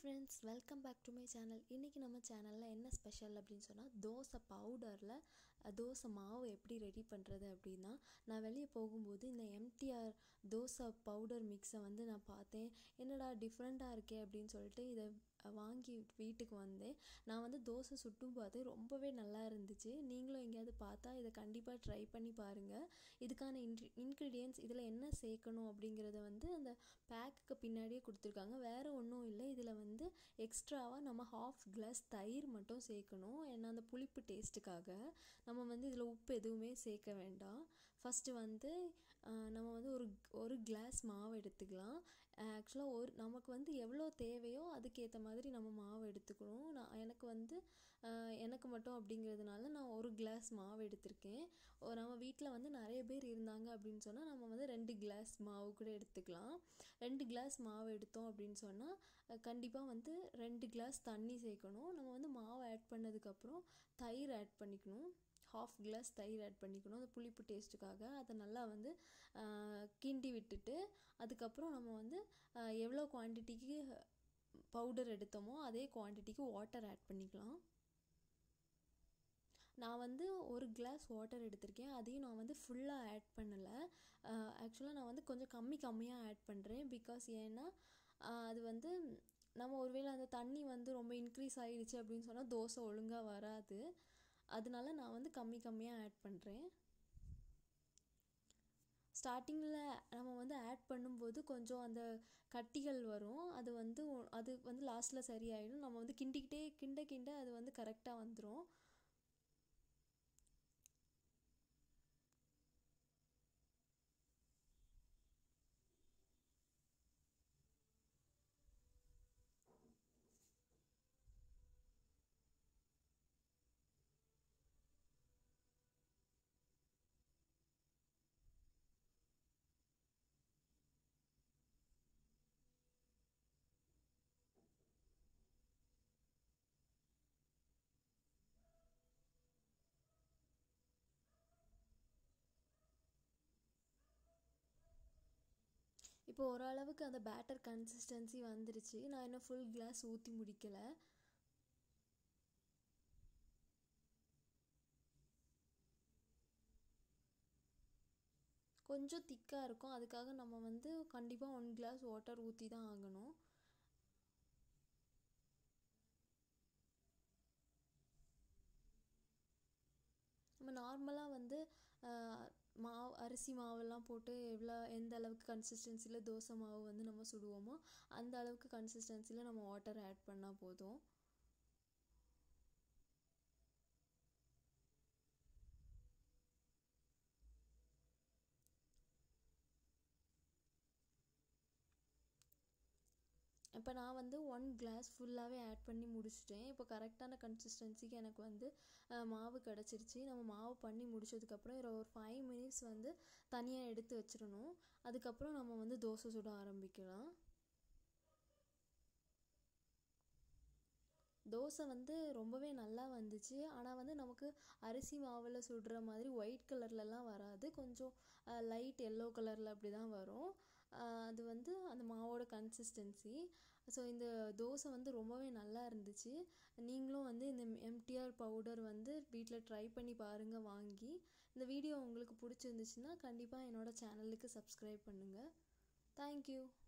friends welcome back to my channel இன்றைக்கி நம்ம சேனலில் என்ன ஸ்பெஷல் அப்படின்னு சொன்னால் தோசை பவுடரில் தோசை மாவு எப்படி ரெடி பண்ணுறது அப்படின்னா நான் வெளியே போகும்போது இந்த எம்டிஆர் தோசை பவுடர் மிக்ஸை வந்து நான் பார்த்தேன் என்னடா டிஃப்ரெண்ட்டாக இருக்கே அப்படின்னு சொல்லிட்டு இதை வாங்கி வீட்டுக்கு வந்தேன் நான் வந்து தோசை சுட்டும் பார்த்தேன் ரொம்பவே நல்லா இருந்துச்சு நீங்களும் எங்கேயாவது பார்த்தா இதை கண்டிப்பாக ட்ரை பண்ணி பாருங்கள் இதுக்கான இன்ட்ரி இன்க்ரீடியன்ஸ் இதில் என்ன சேர்க்கணும் அப்படிங்கிறத வந்து அந்த பேக்குக்கு பின்னாடியே கொடுத்துருக்காங்க வேறு ஒன்றும் இல்லை இதில் வந்து எக்ஸ்ட்ராவாக நம்ம ஹாஃப் கிளாஸ் தயிர் மட்டும் சேர்க்கணும் ஏன்னா அந்த புளிப்பு டேஸ்ட்டுக்காக நம்ம வந்து இதில் உப்பு எதுவுமே சேர்க்க வேண்டாம் ஃபஸ்ட்டு வந்து நம்ம வந்து ஒரு ஒரு கிளாஸ் மாவு எடுத்துக்கலாம் ஆக்சுவலாக ஒரு நமக்கு வந்து எவ்வளோ தேவையோ அதுக்கேற்ற மாதிரி நம்ம மாவு எடுத்துக்கணும் நான் எனக்கு வந்து எனக்கு மட்டும் அப்படிங்கிறதுனால நான் ஒரு கிளாஸ் மாவு எடுத்திருக்கேன் நம்ம வீட்டில் வந்து நிறைய பேர் இருந்தாங்க அப்படின்னு சொன்னால் நம்ம வந்து ரெண்டு கிளாஸ் மாவு கூட எடுத்துக்கலாம் ரெண்டு கிளாஸ் மாவு எடுத்தோம் அப்படின்னு சொன்னால் கண்டிப்பாக வந்து ரெண்டு கிளாஸ் தண்ணி சேர்க்கணும் நம்ம வந்து மாவு ஆட் பண்ணதுக்கப்புறம் தயிர் ஆட் பண்ணிக்கணும் ஹாஃப் கிளாஸ் தயிர் ஆட் பண்ணிக்கணும் அந்த புளிப்பு டேஸ்ட்டுக்காக அதை நல்லா வந்து கிண்டி விட்டுட்டு அதுக்கப்புறம் நம்ம வந்து எவ்வளோ குவான்டிட்டிக்கு பவுடர் எடுத்தோமோ அதே குவான்டிட்டிக்கு வாட்டர் ஆட் பண்ணிக்கலாம் நான் வந்து ஒரு கிளாஸ் வாட்டர் எடுத்திருக்கேன் அதையும் நான் வந்து ஃபுல்லாக ஆட் பண்ணலை ஆக்சுவலாக நான் வந்து கொஞ்சம் கம்மி கம்மியாக ஆட் பண்ணுறேன் பிகாஸ் ஏன்னா அது வந்து நம்ம ஒருவேளை அந்த தண்ணி வந்து ரொம்ப இன்க்ரீஸ் ஆகிடுச்சு அப்படின்னு சொன்னால் தோசை ஒழுங்காக வராது அதனால நான் வந்து கம்மி கம்மியாக ஆட் பண்ணுறேன் ஸ்டார்டிங்கில் நம்ம வந்து ஆட் பண்ணும்போது கொஞ்சம் அந்த கட்டிகள் வரும் அது வந்து அது வந்து லாஸ்ட்டில் சரியாயிடும் நம்ம வந்து கிண்டிக்கிட்டே கிண்ட கிண்ட அது வந்து கரெக்டாக வந்துடும் இப்போ ஓரளவுக்கு அந்த பேட்டர் கன்சிஸ்டன்சி வந்துருச்சு நான் இன்னும் ஃபுல் கிளாஸ் ஊற்றி முடிக்கலை கொஞ்சம் திக்காக இருக்கும் அதுக்காக நம்ம வந்து கண்டிப்பாக ஒன் கிளாஸ் வாட்டர் ஊற்றி தான் ஆகணும் நம்ம நார்மலாக வந்து மாவு அரிசி மாவெல்லாம் போட்டு எவ்வளோ எந்த அளவுக்கு கன்சிஸ்டன்சியில் தோசை மாவு வந்து நம்ம சுடுவோமோ அந்த அளவுக்கு கன்சிஸ்டன்சியில் நம்ம வாட்டர் ஆட் பண்ணால் போதும் இப்போ நான் வந்து ஒன் கிளாஸ் ஃபுல்லாகவே ஆட் பண்ணி முடிச்சிட்டேன் இப்போ கரெக்டான கன்சிஸ்டன்சிக்கு எனக்கு வந்து மாவு கிடச்சிருச்சு நம்ம மாவு பண்ணி முடிச்சதுக்கப்புறம் ஒரு ஃபைவ் மினிட்ஸ் வந்து தனியாக எடுத்து வச்சிடணும் அதுக்கப்புறம் நம்ம வந்து தோசை சுட ஆரம்பிக்கலாம் தோசை வந்து ரொம்பவே நல்லா வந்துச்சு ஆனால் வந்து நமக்கு அரிசி மாவில் சுடுற மாதிரி ஒயிட் கலர்லலாம் வராது கொஞ்சம் லைட் எல்லோ கலரில் அப்படி தான் வரும் அது வந்து அந்த மாவோட கன்சிஸ்டன்சி ஸோ இந்த தோசை வந்து ரொம்பவே நல்லா இருந்துச்சு நீங்களும் வந்து இந்த எம்டிஆர் பவுடர் வந்து வீட்டில் ட்ரை பண்ணி பாருங்கள் வாங்கி இந்த வீடியோ உங்களுக்கு பிடிச்சிருந்துச்சுன்னா கண்டிப்பாக என்னோடய சேனலுக்கு சப்ஸ்கிரைப் பண்ணுங்கள் தேங்க்யூ